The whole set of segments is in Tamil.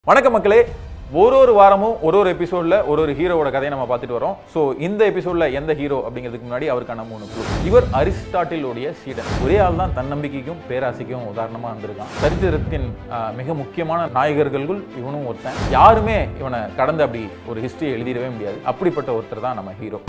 வணக்கம் மக்களே ஒரு ஒரு வாரமும் ஒரு ஒரு எபிசோட்ல ஒரு ஒரு ஹீரோவோட கதையை நம்ம பார்த்துட்டு வரோம் ஸோ இந்த எபிசோட்ல எந்த ஹீரோ அப்படிங்கிறதுக்கு முன்னாடி அவருக்கான மூணு clue. இவர் அரிஸ்டாட்டிலோடைய சீடன் ஒரே ஆள் தான் தன்னம்பிக்கைக்கும் பேராசைக்கும் உதாரணமா இருந்திருக்கான் சரித்திரத்தின் ஆஹ், மிக முக்கியமான நாயகர்களுக்குள் இவனும் ஒருத்தன் யாருமே இவனை கடந்து அப்படி ஒரு ஹிஸ்டரி எழுதிடவே முடியாது அப்படிப்பட்ட ஒருத்தர் தான் நம்ம ஹீரோ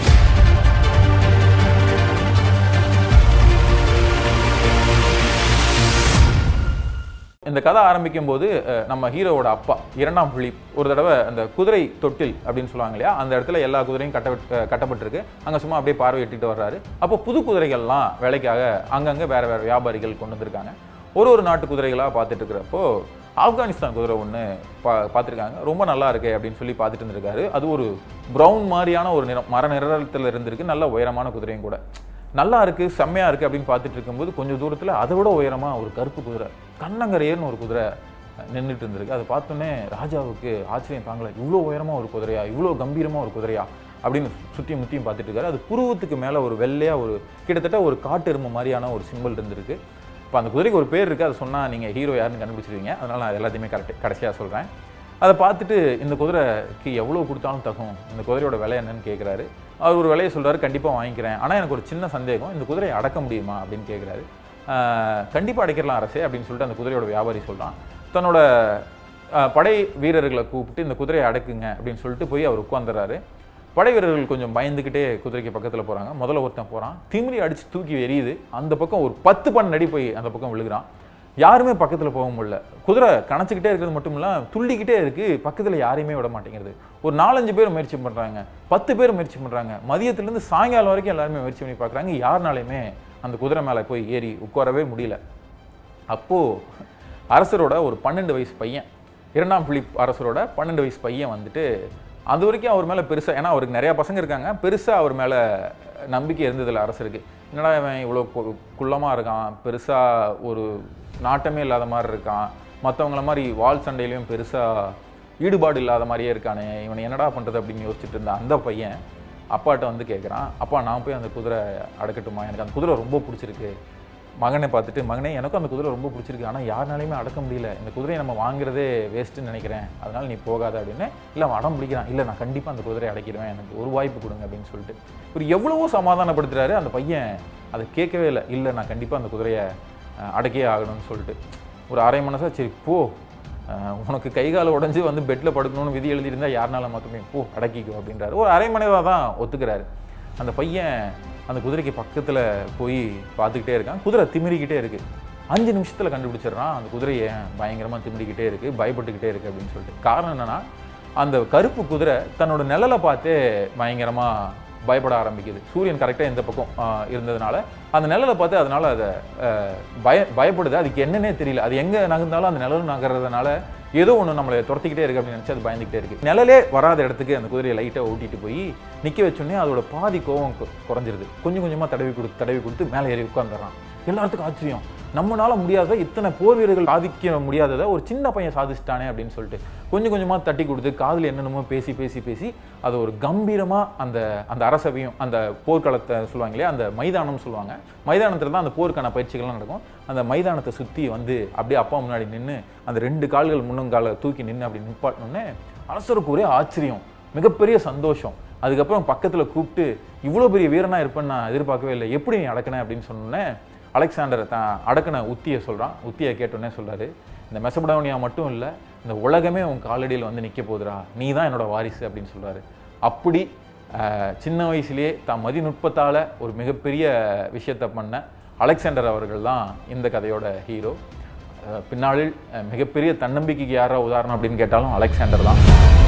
இந்த கதை ஆரம்பிக்கும் போது அஹ், நம்ம ஹீரோவோட அப்பா இரண்டாம் புள்ளி ஒரு தடவை அந்த குதிரை தொட்டில் அப்படின்னு சொல்லுவாங்க இல்லையா அந்த இடத்துல எல்லா குதிரையும் கட்ட கட்டப்பட்டிருக்கு அங்கே சும்மா அப்படியே பார்வையிட்டுட்டு வர்றாரு அப்போ புது குதிரைகள்லாம் வேலைக்காக அங்கங்கே வேற வேற வியாபாரிகள் கொண்டு வந்திருக்காங்க ஒரு ஒரு நாட்டு குதிரைகளாக பார்த்துட்டு இருக்கிறப்போ ஆப்கானிஸ்தான் குதிரை ஒன்று பா பார்த்துருக்காங்க ரொம்ப நல்லா இருக்கு அப்படின்னு சொல்லி பார்த்துட்டு இருந்திருக்காரு அது ஒரு ப்ரௌன் மாதிரியான ஒரு நிறம் மர நிறத்தில் இருந்திருக்கு நல்ல உயரமான குதிரையும் கூட நல்லா இருக்கு செம்மையா இருக்கு அப்படின்னு பார்த்துட்டு இருக்கும்போது கொஞ்சம் தூரத்தில் அதை விட உயரமா ஒரு கருப்பு குதிரை கண்ணங்கரையர்னு ஒரு குதிரை நின்றுட்டு இருந்திருக்கு அதை பார்த்தோன்னே ராஜாவுக்கு ஆச்சரியம் தாங்கல இவ்வளோ உயரமா ஒரு குதிரையா இவ்வளோ கம்பீரமா ஒரு குதிரையா அப்படின்னு சுற்றியும் முத்தியும் பார்த்துட்டு இருக்காரு அது புருவத்துக்கு மேலே ஒரு வெள்ளையா ஒரு கிட்டத்தட்ட ஒரு காட்டு எருமை மாதிரியான ஒரு சிம்பிள் இருந்திருக்கு இப்போ அந்த குதிரைக்கு ஒரு பேர் இருக்குது அதை சொன்னால் நீங்கள் ஹீரோ யாருன்னு கண்டுபிடிச்சிருவீங்க அதனால நான் எல்லாத்தையுமே கரெக்ட் கடைசியாக சொல்கிறேன் அதை பார்த்துட்டு இந்த குதிரைக்கு எவ்வளோ கொடுத்தாலும் தகும் இந்த குதிரையோட விலை என்னன்னு கேட்குறாரு அவர் ஒரு விலையை சொல்றாரு கண்டிப்பாக வாங்கிக்கிறேன் ஆனால் எனக்கு ஒரு சின்ன சந்தேகம் இந்த குதிரையை அடக்க முடியுமா அப்படின்னு கேட்குறாரு கண்டிப்பாக அடைக்கலாம் அரசே அப்படின்னு சொல்லிட்டு அந்த குதிரையோட வியாபாரி சொல்கிறான் தன்னோட ஆஹ், படை வீரர்களை கூப்பிட்டு இந்த குதிரையை அடக்குங்க அப்படின்னு சொல்லிட்டு போய் அவர் உட்காந்துறாரு படை வீரர்கள் கொஞ்சம் பயந்துக்கிட்டே குதிரைக்கு பக்கத்தில் போகிறாங்க முதல்ல ஒருத்தன் போகிறான் திமிரி அடித்து தூக்கி எரியுது அந்த பக்கம் ஒரு பத்து பண்ண நடி போய் அந்த பக்கம் விழுகிறான் யாருமே பக்கத்தில் போக முடியல குதிரை கணச்சிக்கிட்டே இருக்கிறது மட்டும் இல்ல துள்ளிக்கிட்டே இருக்கு பக்கத்தில் யாரையுமே விட மாட்டேங்கிறது ஒரு நாலஞ்சு பேர் முயற்சி பண்ணுறாங்க பத்து பேர் முயற்சி பண்ணுறாங்க மதியத்துலேருந்து சாயங்காலம் வரைக்கும் எல்லாருமே முயற்சி பண்ணி பார்க்குறாங்க யாருனாலையுமே அந்த குதிரை மேலே போய் ஏறி உட்காரவே முடியல அப்போது அரசரோட ஒரு பன்னெண்டு வயசு பையன் இரண்டாம் பிலிப் அரசரோட பன்னெண்டு வயசு பையன் வந்துட்டு அது வரைக்கும் அவர் மேலே பெருசாக ஏன்னா அவருக்கு நிறையா பசங்க இருக்காங்க பெருசாக அவர் மேலே நம்பிக்கை இருந்ததில்ல அரசருக்கு என்னடா இவன் இவ்வளோ கு- குள்ளமா இருக்கான் பெருசாக ஒரு நாட்டமே இல்லாத மாதிரி இருக்கான் மற்றவங்கள மாதிரி வால் சண்டையிலையும் பெருசாக ஈடுபாடு இல்லாத மாதிரியே இருக்கானே இவனை என்னடா பண்ணுறது அப்படின்னு யோசிச்சுட்டு இருந்த அந்த பையன் அப்பாட்ட வந்து கேட்குறான் அப்பா நான் போய் அந்த குதிரை அடக்கட்டுமா எனக்கு அந்த குதிரை ரொம்ப பிடிச்சிருக்கு மகனை பார்த்துட்டு மகனே எனக்கும் அந்த குதிரை ரொம்ப பிடிச்சிருக்கு ஆனால் யாருனாலையுமே அடக்க முடியல இந்த குதிரையை நம்ம வாங்குறதே வேஸ்ட்டுன்னு நினைக்கிறேன் அதனால நீ போகாத அப்படின்னு இல்லை அவன் அடம் பிடிக்கிறான் இல்லை நான் கண்டிப்பாக அந்த குதிரையை அடைக்கிடுவேன் எனக்கு ஒரு வாய்ப்பு கொடுங்க அப்படின்னு சொல்லிட்டு ஒரு எவ்வளவோ சமாதானப்படுத்துறாரு அந்த பையன் அதை கேட்கவே இல்லை இல்லை நான் கண்டிப்பாக அந்த குதிரையை அஹ், அடக்கியே ஆகணும்னு சொல்லிட்டு ஒரு அரை மனசா சரி போ அஹ், உனக்கு கை கால் உடஞ்சி வந்து பெட்டில் படுக்கணும்னு விதி எழுதியிருந்தா யாருனால மட்டுமே போ அடக்கிக்கோ அப்படின்றாரு ஒரு அரை மனைவாக தான் ஒத்துக்கிறாரு அந்த பையன் அந்த குதிரைக்கு பக்கத்தில் போய் பார்த்துக்கிட்டே இருக்கான் குதிரை திமிரிக்கிட்டே இருக்கு அஞ்சு நிமிஷத்தில் கண்டுபிடிச்சிடுறான் அந்த குதிரையை பயங்கரமாக திமிரிக்கிட்டே இருக்கு பயப்பட்டுக்கிட்டே இருக்கு அப்படின்னு சொல்லிட்டு காரணம் என்னன்னா அந்த கருப்பு குதிரை தன்னோட நிழலை பார்த்தே பயங்கரமாக பயப்பட ஆரம்பிக்குது சூரியன் கரெக்டாக இந்த பக்கம் ஆஹ், இருந்ததுனால அந்த நிழலை பார்த்து அதனால அதை ஆஹ், பய பயப்படுது அதுக்கு என்னன்னே தெரியல அது எங்கே நகர்ந்தாலும் அந்த நிழல் நகர்றதுனால ஏதோ ஒன்று நம்மளை துரத்திக்கிட்டே இருக்கு அப்படின்னு நினச்சி அது பயந்துக்கிட்டே இருக்கு நிழலே வராத இடத்துக்கு அந்த குதிரையை லைட்டாக ஓட்டிட்டு போய் நிற்க வச்சோடனே அதோட பாதி கோவம் கு- குறைஞ்சிருது கொஞ்சம் கொஞ்சமாக தடவி கொடுத்து தடவி கொடுத்து மேலே ஏறி உட்காந்துடுறான் எல்லாத்துக்கும் ஆச்சரியம் நம்மளால முடியாத இத்தனை போர் வீரர்கள் சாதிக்க முடியாததை ஒரு சின்ன பையன் சாதிச்சிட்டானே அப்படின்னு சொல்லிட்டு கொஞ்சம் கொஞ்சமாக தட்டி கொடுத்து காதில் என்னென்னமோ பேசி பேசி பேசி அது ஒரு கம்பீரமாக அந்த அந்த அரசவையும் அந்த போர்க்களத்தை சொல்லுவாங்க இல்லையா அந்த மைதானம் சொல்லுவாங்க மைதானத்தில் தான் அந்த போருக்கான பயிற்சிகள்லாம் நடக்கும் அந்த மைதானத்தை சுற்றி வந்து அப்படியே அப்பா முன்னாடி நின்று அந்த ரெண்டு கால்கள் முன்னங்கால தூக்கி நின்று அப்படி நிப்பாட்டினோடனே அரசருக்கு ஒரே ஆச்சரியம் மிகப்பெரிய சந்தோஷம் அதுக்கப்புறம் பக்கத்தில் கூப்பிட்டு இவ்வளோ பெரிய வீரனா இருப்பேன்னு நான் எதிர்பார்க்கவே இல்லை எப்படி நீ அடக்கின அப்படின்னு சொன்னோன்னே அலெக்சாண்டர் தான் அடக்கின உத்தியை சொல்கிறான் உத்தியை கேட்டோன்னே சொல்றாரு இந்த மெசபடோனியா மட்டும் இல்லை இந்த உலகமே உன் காலடியில் வந்து நிற்க போகுதுடா நீ தான் என்னோட வாரிசு அப்படின்னு சொல்றாரு அப்படி ஆஹ், சின்ன வயசுலேயே தான் மதிநுட்பத்தால் ஒரு மிகப்பெரிய விஷயத்தை பண்ண அலெக்சாண்டர் அவர்கள் தான் இந்த கதையோட ஹீரோ அஹ் பின்னாளில் அஹ் மிகப்பெரிய தன்னம்பிக்கைக்கு யாரா உதாரணம் அப்படின்னு கேட்டாலும் அலெக்சாண்டர் தான்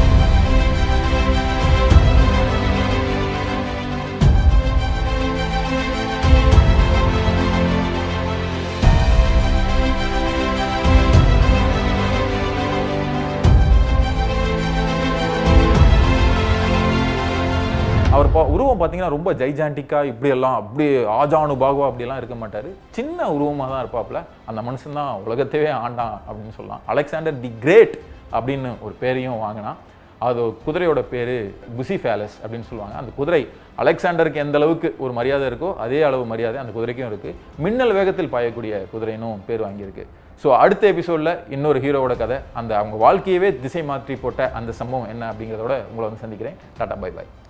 அவர் பா உருவம் பார்த்தீங்கன்னா ரொம்ப ஜைஜாண்டிக்காக இப்படியெல்லாம் அப்படி ஆஜானு பாகுவா அப்படியெல்லாம் இருக்க மாட்டார் சின்ன உருவமாக தான் இருப்பாப்புல அந்த மனுஷன் தான் உலகத்தையே ஆண்டான் அப்படின்னு சொல்லலாம் அலெக்சாண்டர் தி கிரேட் அப்படின்னு ஒரு பேரையும் வாங்கினான் அது ஒரு குதிரையோட பேர் புசிஃபேலஸ் அப்படின்னு சொல்லுவாங்க அந்த குதிரை அலெக்சாண்டருக்கு எந்த அளவுக்கு ஒரு மரியாதை இருக்கோ அதே அளவு மரியாதை அந்த குதிரைக்கும் இருக்குது மின்னல் வேகத்தில் பாயக்கூடிய குதிரைன்னு பேர் வாங்கியிருக்கு ஸோ அடுத்த எபிசோடில் இன்னொரு ஹீரோவோட கதை அந்த அவங்க வாழ்க்கையவே திசை மாற்றி போட்ட அந்த சம்பவம் என்ன அப்படிங்கிறதோட உங்களை வந்து சந்திக்கிறேன் டாடா பை பாய்